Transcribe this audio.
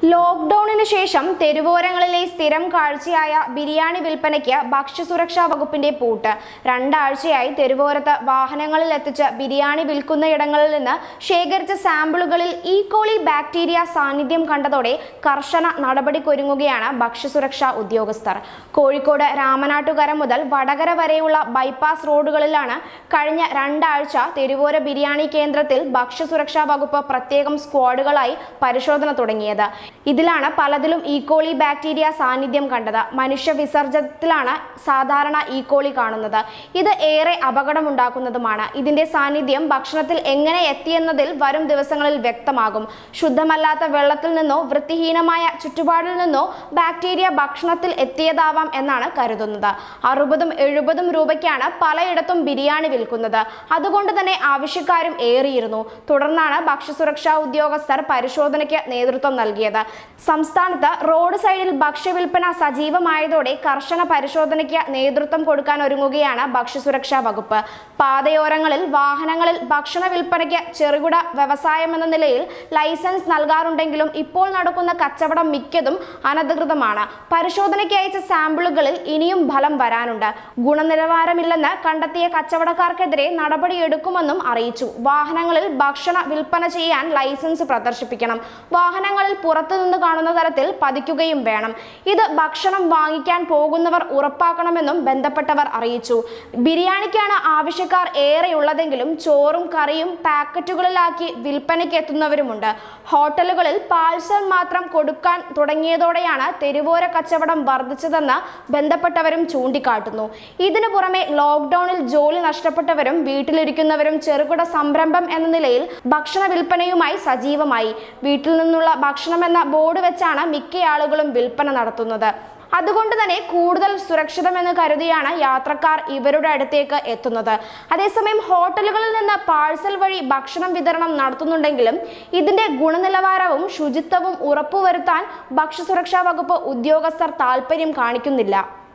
ലോക്ക്ഡൌണിന് ശേഷം തെരുവോരങ്ങളിലെ സ്ഥിരം കാഴ്ചയായ ബിരിയാണി വിൽപ്പനയ്ക്ക് ഭക്ഷ്യസുരക്ഷാ വകുപ്പിന്റെ പൂട്ട് രണ്ടാഴ്ചയായി തെരുവോരത്ത് വാഹനങ്ങളിൽ എത്തിച്ച് ബിരിയാണി വിൽക്കുന്ന ഇടങ്ങളിൽ നിന്ന് ശേഖരിച്ച സാമ്പിളുകളിൽ ഈ കോളി ബാക്ടീരിയ സാന്നിധ്യം കണ്ടതോടെ കർശന നടപടിക്കൊരുങ്ങുകയാണ് ഭക്ഷ്യസുരക്ഷാ ഉദ്യോഗസ്ഥർ കോഴിക്കോട് രാമനാട്ടുകര മുതൽ വടകര വരെയുള്ള ബൈപ്പാസ് റോഡുകളിലാണ് കഴിഞ്ഞ രണ്ടാഴ്ച തെരുവോര ബിരിയാണി കേന്ദ്രത്തിൽ ഭക്ഷ്യസുരക്ഷാ വകുപ്പ് പ്രത്യേകം സ്ക്വാഡുകളായി പരിശോധന തുടങ്ങിയത് ഇതിലാണ് പലതിലും ഈക്കോളി ബാക്ടീരിയ സാന്നിധ്യം കണ്ടത് മനുഷ്യ വിസർജനത്തിലാണ് സാധാരണ ഈക്കോളി കാണുന്നത് ഇത് ഏറെ അപകടമുണ്ടാക്കുന്നതുമാണ് ഇതിന്റെ സാന്നിധ്യം ഭക്ഷണത്തിൽ എങ്ങനെ എത്തിയെന്നതിൽ വരും ദിവസങ്ങളിൽ വ്യക്തമാകും ശുദ്ധമല്ലാത്ത വെള്ളത്തിൽ നിന്നോ വൃത്തിഹീനമായ ചുറ്റുപാടിൽ നിന്നോ ബാക്ടീരിയ ഭക്ഷണത്തിൽ എത്തിയതാവാം എന്നാണ് കരുതുന്നത് അറുപതും എഴുപതും രൂപയ്ക്കാണ് പലയിടത്തും ബിരിയാണി വിൽക്കുന്നത് അതുകൊണ്ട് തന്നെ ആവശ്യക്കാരും ഏറിയിരുന്നു തുടർന്നാണ് ഭക്ഷ്യസുരക്ഷാ ഉദ്യോഗസ്ഥർ പരിശോധനയ്ക്ക് നേതൃത്വം നൽകിയത് സംസ്ഥാനത്ത് റോഡ് സൈഡിൽ ഭക്ഷ്യവിൽപ്പന സജീവമായതോടെ കർശന പരിശോധനയ്ക്ക് നേതൃത്വം കൊടുക്കാൻ ഒരുങ്ങുകയാണ് ഭക്ഷ്യസുരക്ഷാ വകുപ്പ് പാതയോരങ്ങളിൽ വാഹനങ്ങളിൽ ഭക്ഷണ വിൽപ്പനയ്ക്ക് ചെറുകിട വ്യവസായം എന്ന നിലയിൽ ലൈസൻസ് നൽകാറുണ്ടെങ്കിലും ഇപ്പോൾ നടക്കുന്ന കച്ചവടം മിക്കതും അനധികൃതമാണ് പരിശോധനയ്ക്ക് അയച്ച സാമ്പിളുകളിൽ ഇനിയും ഫലം വരാനുണ്ട് ഗുണനിലവാരമില്ലെന്ന് കണ്ടെത്തിയ കച്ചവടക്കാർക്കെതിരെ നടപടിയെടുക്കുമെന്നും അറിയിച്ചു വാഹനങ്ങളിൽ ഭക്ഷണ വിൽപ്പന ചെയ്യാൻ ലൈസൻസ് പ്രദർശിപ്പിക്കണം വാഹനങ്ങളിൽ പുറത്തുനിന്ന് കാണുന്ന തരത്തിൽ പതിക്കുകയും വേണം ഇത് ഭക്ഷണം വാങ്ങിക്കാൻ പോകുന്നവർ ഉറപ്പാക്കണമെന്നും ബന്ധപ്പെട്ടവർ അറിയിച്ചു ബിരിയാണിക്കാണ് ആവശ്യക്കാർ ഏറെയുള്ളതെങ്കിലും ചോറും കറിയും പാക്കറ്റുകളിലാക്കി വിൽപ്പനയ്ക്ക് എത്തുന്നവരുമുണ്ട് ഹോട്ടലുകളിൽ പാഴ്സൽ മാത്രം കൊടുക്കാൻ തുടങ്ങിയതോടെയാണ് തെരുവോര കച്ചവടം വർദ്ധിച്ചതെന്ന് ബന്ധപ്പെട്ടവരും ചൂണ്ടിക്കാട്ടുന്നു ഇതിനു പുറമെ ലോക്ക്ഡൌണിൽ ജോലി നഷ്ടപ്പെട്ടവരും വീട്ടിലിരിക്കുന്നവരും ചെറുകിട സംരംഭം എന്ന നിലയിൽ ഭക്ഷണ വിൽപ്പനയുമായി സജീവമായി വീട്ടിൽ നിന്നുള്ള ഭക്ഷണം എന്ന ബോർഡ് വെച്ചാണ് മിക്ക ആളുകളും വിൽപ്പന നടത്തുന്നത് അതുകൊണ്ട് തന്നെ കൂടുതൽ സുരക്ഷിതമെന്ന് കരുതിയാണ് യാത്രക്കാർ ഇവരുടെ അടുത്തേക്ക് എത്തുന്നത് അതേസമയം ഹോട്ടലുകളിൽ നിന്ന് പാഴ്സൽ വഴി ഭക്ഷണം വിതരണം നടത്തുന്നുണ്ടെങ്കിലും ഇതിന്റെ ഗുണനിലവാരവും ശുചിത്വവും ഉറപ്പുവരുത്താൻ ഭക്ഷ്യസുരക്ഷാ വകുപ്പ് ഉദ്യോഗസ്ഥർ താൽപ്പര്യം കാണിക്കുന്നില്ല